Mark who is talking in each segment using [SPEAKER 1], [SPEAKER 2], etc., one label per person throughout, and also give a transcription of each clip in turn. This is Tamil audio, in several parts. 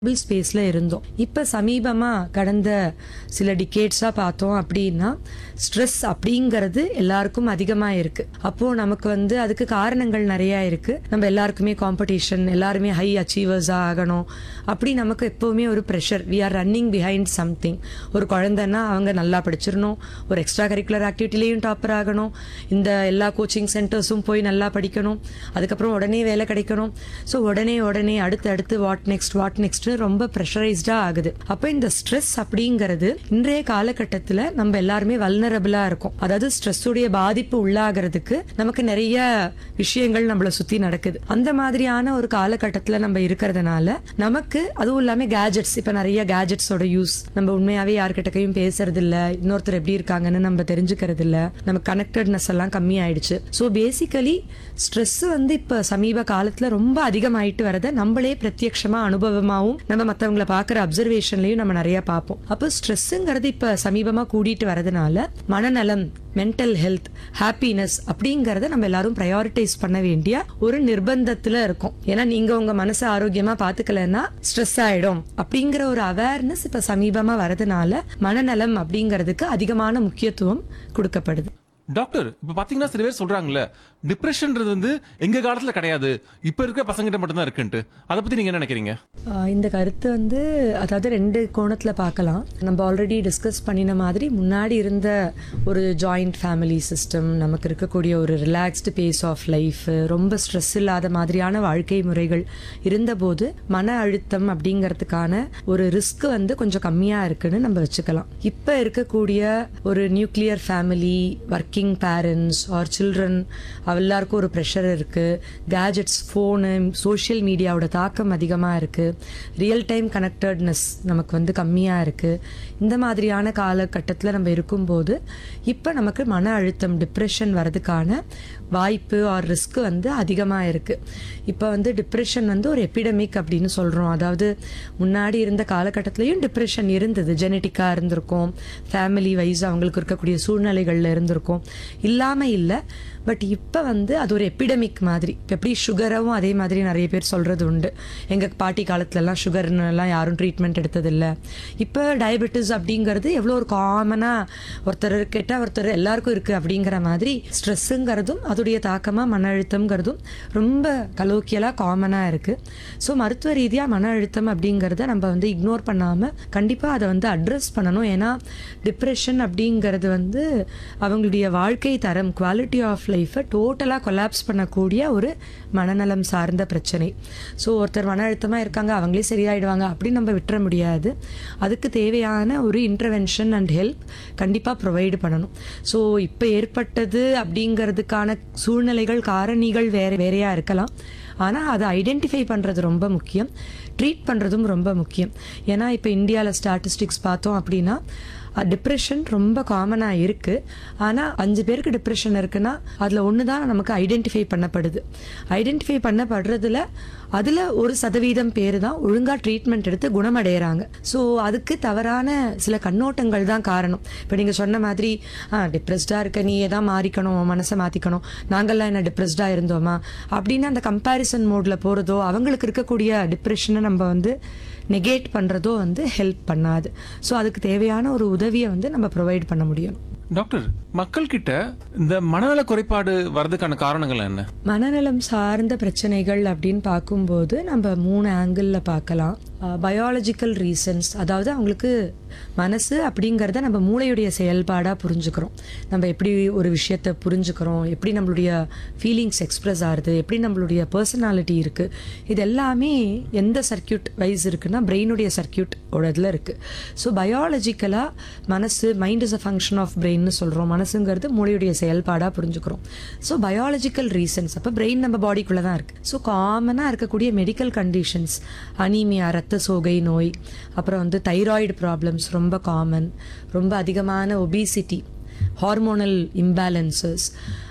[SPEAKER 1] ஸ்பேஸில் இருந்தோம் இப்போ சமீபமாக கடந்த சில டிகேட்ஸாக பார்த்தோம் அப்படின்னா ஸ்ட்ரெஸ் அப்படிங்கிறது எல்லாருக்கும் அதிகமாக இருக்கு அப்போது நமக்கு வந்து அதுக்கு காரணங்கள் நிறையா இருக்கு நம்ம எல்லாருக்குமே காம்படிஷன் எல்லாருமே ஹை அச்சீவர்ஸாக ஆகணும் அப்படி நமக்கு எப்போவுமே ஒரு pressure we are running behind something ஒரு குழந்தைன்னா அவங்க நல்லா படிச்சிடணும் ஒரு எக்ஸ்ட்ரா கரிக்குலர் ஆக்டிவிட்டிலையும் டாப்பர் ஆகணும் இந்த எல்லா கோச்சிங் சென்டர்ஸும் போய் நல்லா படிக்கணும் அதுக்கப்புறம் உடனே வேலை கிடைக்கணும் ஸோ உடனே உடனே அடுத்து அடுத்து வாட் நெக்ஸ்ட் வாட் நெக்ஸ்ட் ரொம்ப ப்ரெஷரைஸ்டா ஆகுது அப்போ இந்த ஸ்ட்ரெஸ் அப்படிங்கிறது இன்றைய காலகட்டத்தில் நம்ம எல்லாருமே வல்னரபிளா இருக்கும் அதாவது ஸ்ட்ரெஸ்ஸுடைய பாதிப்பு உள்ளாகிறதுக்கு நமக்கு நிறைய விஷயங்கள் நம்மளை சுத்தி நடக்குது அந்த மாதிரியான ஒரு காலகட்டத்தில் நம்ம இருக்கிறதுனால நமக்கு அதுவும் இல்லாம கேஜெட்ஸ் இப்போ நிறைய கேஜெட்ஸோட யூஸ் நம்ம உண்மையாவே யார்கிட்டக்கையும் பேசுறது இல்ல இன்னொருத்தர் எப்படி இருக்காங்கன்னு நம்ம தெரிஞ்சுக்கிறது இல்ல நம்ம கனெக்டட்னஸ் எல்லாம் கம்மி ஆயிடுச்சு ஸோ பேசிக்கலி ஸ்ட்ரெஸ் வந்து இப்ப சமீப காலத்துல ரொம்ப அதிகமாயிட்டு வரத நம்மளே பிரத்யட்சமா அனுபவமாவும் நம்ம மத்தவங்கள பாக்குற அப்சர்வேஷன்லயும் நம்ம நிறைய பார்ப்போம் அப்போ ஸ்ட்ரெஸ்ஸுங்கிறது இப்ப சமீபமா கூடிட்டு வரதுனால மனநலம் மென்டல் ஹெல்த் ஹாப்பினஸ் அப்படிங்கறத நம்ம எல்லாரும் ப்ரையாரிட்டைஸ் பண்ண வேண்டிய ஒரு நிர்பந்தத்துல இருக்கும் ஏன்னா நீங்க உங்க மனசை ஆரோக்கியமா பாத்துக்கலன்னா ஸ்ட்ரெஸ் ஆயிடும் அப்படிங்கிற ஒரு அவேர்னஸ் இப்ப சமீபமா வரதுனால மனநலம் அப்படிங்கிறதுக்கு அதிகமான முக்கியத்துவம் கொடுக்கப்படுது
[SPEAKER 2] டாக்டர் இப்ப பாத்தீங்கன்னா சில பேர் சொல்றாங்கல்ல டிப்ரெஷன்ன்றது வந்து எங்க காலத்துல கிடையாது இப்ப இருக்க பசங்கிட்ட மட்டும்தான் இருக்குன்ட்டு அதை பத்தி நீங்க என்ன நினைக்கிறீங்க
[SPEAKER 1] ஆஹ் இந்த கருத்து வந்து அதாவது ரெண்டு கோணத்தில் பார்க்கலாம் நம்ம ஆல்ரெடி டிஸ்கஸ் பண்ணின மாதிரி முன்னாடி இருந்த ஒரு ஜாயிண்ட் ஃபேமிலி சிஸ்டம் நமக்கு இருக்கக்கூடிய ஒரு ரிலாக்ஸ்டு பேஸ் ஆஃப் லைஃப் ரொம்ப ஸ்ட்ரெஸ் இல்லாத மாதிரியான வாழ்க்கை முறைகள் இருந்தபோது மன அழுத்தம் அப்படிங்கிறதுக்கான ஒரு ரிஸ்க் வந்து கொஞ்சம் கம்மியாக இருக்குன்னு நம்ம வச்சுக்கலாம் இப்போ இருக்கக்கூடிய ஒரு nuclear family working parents or children எல்லாருக்கும் ஒரு ப்ரெஷர் இருக்கு கேஜெட்ஸ் ஃபோனு சோஷியல் மீடியாவோட தாக்கம் அதிகமாக இருக்கு ரியல் டைம் கனெக்டட்னஸ் நமக்கு வந்து கம்மியாக இருக்கு இந்த மாதிரியான காலகட்டத்தில் நம்ம இருக்கும்போது இப்போ நமக்கு மன அழுத்தம் டிப்ரெஷன் வர்றதுக்கான வாய்ப்பு ஆர் ரிஸ்க் வந்து அதிகமாக இருக்கு இப்போ வந்து டிப்ரெஷன் வந்து ஒரு எபிடமிக் அப்படின்னு சொல்கிறோம் அதாவது முன்னாடி இருந்த காலகட்டத்திலையும் டிப்ரெஷன் இருந்தது ஜெனட்டிக்காக இருந்திருக்கும் ஃபேமிலி வைஸ் அவங்களுக்கு இருக்கக்கூடிய சூழ்நிலைகளில் இருந்திருக்கும் இல்லாமல் இல்லை பட் இப்போ வந்து அது ஒரு எபிடமிக் மாதிரி இப்போ எப்படி சுகரும் அதே மாதிரி நிறைய பேர் சொல்கிறது உண்டு எங்கள் பாட்டி காலத்துலலாம் சுகர்னுலாம் யாரும் ட்ரீட்மெண்ட் எடுத்ததில்லை இப்போ டயபெட்டிஸ் அப்படிங்கிறது எவ்வளோ ஒரு காமனாக ஒருத்தர் கேட்டால் ஒருத்தர் எல்லாருக்கும் இருக்குது அப்படிங்கிற மாதிரி ஸ்ட்ரெஸ்ஸுங்கிறதும் அதோடைய தாக்கமாக மன அழுத்தம்ங்கிறதும் ரொம்ப கலோக்கியலாக காமனாக இருக்குது ஸோ மருத்துவ ரீதியாக மன அழுத்தம் அப்படிங்கிறத நம்ம வந்து இக்னோர் பண்ணாமல் கண்டிப்பாக அதை வந்து அட்ரஸ் பண்ணணும் ஏன்னா டிப்ரெஷன் அப்படிங்கிறது வந்து அவங்களுடைய வாழ்க்கை தரம் குவாலிட்டி ஆஃப் லைஃப்பை டோட்டலாக கொலாப்ஸ் பண்ணக்கூடிய ஒரு மனநலம் சார்ந்த பிரச்சனை ஸோ ஒருத்தர் மன அழுத்தமாக இருக்காங்க அவங்களே சரியாயிடுவாங்க அப்படின்னு நம்ம விட்டுற முடியாது அதுக்கு தேவையான ஒரு இன்டர்வென்ஷன் அண்ட் ஹெல்ப் கண்டிப்பாக ப்ரொவைடு பண்ணணும் ஸோ இப்போ ஏற்பட்டது அப்படிங்கிறதுக்கான சூழ்நிலைகள் காரணிகள் வேற வேறையாக இருக்கலாம் ஆனால் அதை ஐடென்டிஃபை பண்ணுறது ரொம்ப முக்கியம் ட்ரீட் பண்ணுறதும் ரொம்ப முக்கியம் ஏன்னா இப்போ இந்தியாவில் ஸ்டாட்டிஸ்டிக்ஸ் பார்த்தோம் அப்படின்னா டிப்ரெஷன் ரொம்ப காமனாக இருக்குது ஆனால் அஞ்சு பேருக்கு டிப்ரெஷன் இருக்குன்னா அதில் ஒன்று தான் நமக்கு ஐடென்டிஃபை பண்ணப்படுது ஐடென்டிஃபை பண்ணப்படுறதுல அதில் ஒரு சதவீதம் பேர் தான் ஒழுங்காக ட்ரீட்மெண்ட் எடுத்து குணமடைகிறாங்க ஸோ அதுக்கு தவறான சில கண்ணோட்டங்கள் தான் காரணம் இப்போ நீங்கள் சொன்ன மாதிரி ஆ டிப்ரெஸ்டாக இருக்க நீயே தான் மாறிக்கணும் உன் மனசை மாற்றிக்கணும் நாங்கள்லாம் என்ன டிப்ரெஸ்டாக இருந்தோமா அப்படின்னு அந்த கம்பேரிசன் மோடில் போகிறதோ அவங்களுக்கு இருக்கக்கூடிய டிப்ரெஷனை நம்ம வந்து நெகேட் பண்ணுறதோ வந்து ஹெல்ப் பண்ணாது ஸோ அதுக்கு தேவையான ஒரு உதவியை வந்து நம்ம ப்ரொவைட் பண்ண முடியும்
[SPEAKER 2] டாக்டர் மக்கள் கிட்ட இந்த மனநல குறைபாடு வர்றதுக்கான காரணங்கள் என்ன
[SPEAKER 1] மனநலம் சார்ந்த பிரச்சனைகள் அப்படின்னு பார்க்கும்போது நம்ம மூணு ஆங்கிளில் பார்க்கலாம் பயாலஜிக்கல் ரீசன்ஸ் அதாவது அவங்களுக்கு மனசு அப்படிங்கிறத நம்ம மூளையுடைய செயல்பாடாக புரிஞ்சுக்கிறோம் நம்ம எப்படி ஒரு விஷயத்தை புரிஞ்சுக்கிறோம் எப்படி நம்மளுடைய ஃபீலிங்ஸ் எக்ஸ்ப்ரெஸ் ஆகுது எப்படி நம்மளுடைய பர்சனாலிட்டி இருக்குது இது எல்லாமே எந்த சர்க்கியூட் வைஸ் இருக்குன்னா பிரெயினுடைய சர்க்கியூட் இதில் இருக்குது ஸோ பயாலஜிக்கலாக மனசு mind is a function of பிரெயின்னு சொல்கிறோம் மனசுங்கிறது மூளையுடைய செயல்பாடாக புரிஞ்சுக்கிறோம் ஸோ பயாலஜிக்கல் ரீசன்ஸ் அப்போ பிரெயின் நம்ம பாடிக்குள்ளே தான் இருக்குது ஸோ காமனாக இருக்கக்கூடிய மெடிக்கல் கண்டிஷன்ஸ் அனீமியா ரத்த சோகை நோய் அப்புறம் வந்து தைராய்டு ப்ராப்ளம்ஸ் ரொம்ப காமன் ரொம்ப அதிகமான ஒபிசிட்டி ஹார்மோனல் இம்பேலன்சஸ்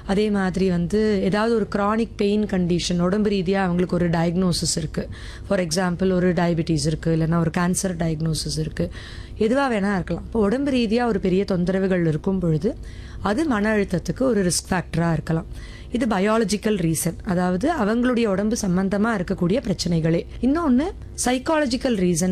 [SPEAKER 1] அதே மாதிரி வந்து ஏதாவது ஒரு chronic பெயின் கண்டிஷன் உடம்பு ரீதியாக அவங்களுக்கு ஒரு டயக்னோசிஸ் இருக்குது ஃபார் எக்ஸாம்பிள் ஒரு டயபிட்டிஸ் இருக்குது இல்லைன்னா ஒரு கேன்சர் டயக்னோசிஸ் இருக்குது எதுவாக வேணா இருக்கலாம் இப்போ உடம்பு ரீதியாக ஒரு பெரிய தொந்தரவுகள் இருக்கும் பொழுது அது மன அழுத்தத்துக்கு ஒரு ரிஸ்க் ஃபேக்டராக இருக்கலாம் இது பயாலஜிக்கல் ரீசன் அதாவது அவங்களுடைய உடம்பு சம்பந்தமாக இருக்கக்கூடிய பிரச்சனைகளே இன்னொன்று சைக்காலஜிக்கல் ரீசன்